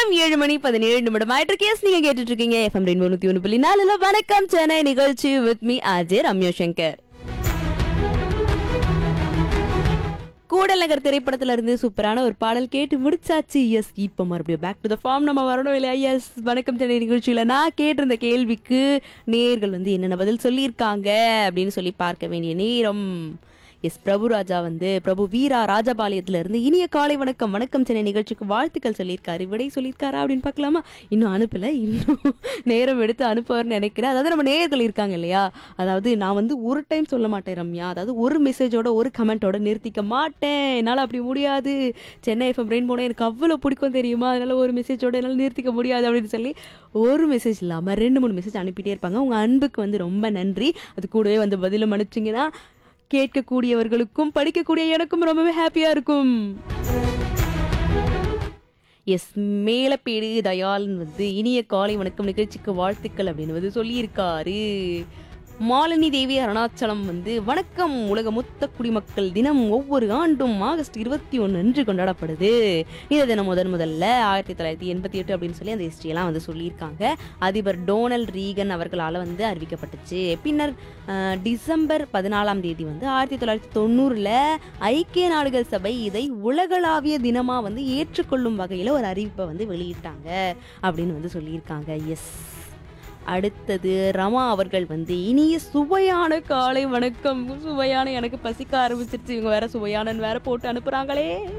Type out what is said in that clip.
நேரம் ஏழு மணி பதினேழு நிமிடம் ஆயிட்டு கேஸ் நீங்க கேட்டுட்டு இருக்கீங்க எஃப்எம் ரெண்டு நூத்தி ஒன்று புள்ளி நாலுல வணக்கம் சென்னை நிகழ்ச்சி வித் மீ அஜய் ரம்யா சங்கர் கூடல் நகர் திரைப்படத்துல இருந்து சூப்பரான ஒரு பாடல் கேட்டு முடிச்சாச்சு எஸ் இப்போ மறுபடியும் பேக் டு த ஃபார்ம் நம்ம வரணும் இல்லையா எஸ் வணக்கம் சென்னை நிகழ்ச்சியில நான் கேட்டிருந்த கேள்விக்கு நேர்கள் வந்து என்னென்ன பதில் சொல்லியிருக்காங்க அப்படின்னு சொல்லி பார்க்க வேண்டிய நேரம் எஸ் பிரபு ராஜா வந்து பிரபு வீரா ராஜபாளையத்துல இருந்து இனிய காலை வணக்கம் வணக்கம் சென்னை நிகழ்ச்சிக்கு வாழ்த்துக்கள் சொல்லியிருக்காரு விடை சொல்லியிருக்காரா அப்படின்னு பார்க்கலாமா இன்னும் அனுப்பல இன்னும் நேரம் எடுத்து அனுப்புவார்னு நினைக்கிறேன் அதாவது நம்ம நேயர்கள் இருக்காங்க இல்லையா அதாவது நான் வந்து ஒரு டைம் சொல்ல மாட்டேன் ரம்யா அதாவது ஒரு மெசேஜோட ஒரு கமெண்ட்டோட நிறுத்திக்க மாட்டேன் என்னால் அப்படி முடியாது சென்னை எஃப்எம் ரெயின் போனால் எனக்கு அவ்வளோ பிடிக்கும் தெரியுமா அதனால ஒரு மெசேஜோட என்னால் நிறுத்திக்க முடியாது அப்படின்னு சொல்லி ஒரு மெசேஜ் இல்லாமல் ரெண்டு மூணு மெசேஜ் அனுப்பிட்டே இருப்பாங்க உங்கள் அன்புக்கு வந்து ரொம்ப நன்றி அது கூடவே வந்து பதிலும் அனுப்பிச்சிங்கன்னா கேட்கக்கூடியவர்களுக்கும் படிக்கக்கூடிய எனக்கும் ரொம்பவே ஹாப்பியாக இருக்கும் எஸ் மேலப்பேடு தயாளன் வந்து இனிய காலை வணக்கம் நிகழ்ச்சிக்கு வாழ்த்துக்கள் அப்படின்னு வந்து சொல்லியிருக்காரு மாலினி தேவி அருணாச்சலம் வந்து வணக்கம் உலக மொத்த குடிமக்கள் தினம் ஒவ்வொரு ஆண்டும் ஆகஸ்ட் இருபத்தி ஒன்று அன்று கொண்டாடப்படுது இந்த தினம் முதன் முதல்ல ஆயிரத்தி தொள்ளாயிரத்தி எண்பத்தி எட்டு அப்படின்னு சொல்லி அந்த ஹிஸ்ட்ரியெல்லாம் வந்து சொல்லியிருக்காங்க அதிபர் டோனல்ட் ரீகன் அவர்களால் வந்து அறிவிக்கப்பட்டுச்சு பின்னர் அஹ், டிசம்பர் பதினாலாம் தேதி வந்து ஆயிரத்தி தொள்ளாயிரத்தி தொண்ணூறில் ஐக்கிய நாடுகள் சபை இதை உலகளாவிய தினமாக வந்து ஏற்றுக்கொள்ளும் வகையில் ஒரு அறிவிப்பை வந்து வெளியிட்டாங்க அப்படின்னு வந்து சொல்லியிருக்காங்க எஸ் அடுத்தது ரமா அவர்கள் வந்து இனிய சுவையான காலை வணக்கம் சுவையான எனக்கு பசிக்க ஆரம்பிச்சிருச்சு இவங்க வேற சுவையானன்னு வேற போட்டு அனுப்புறாங்களே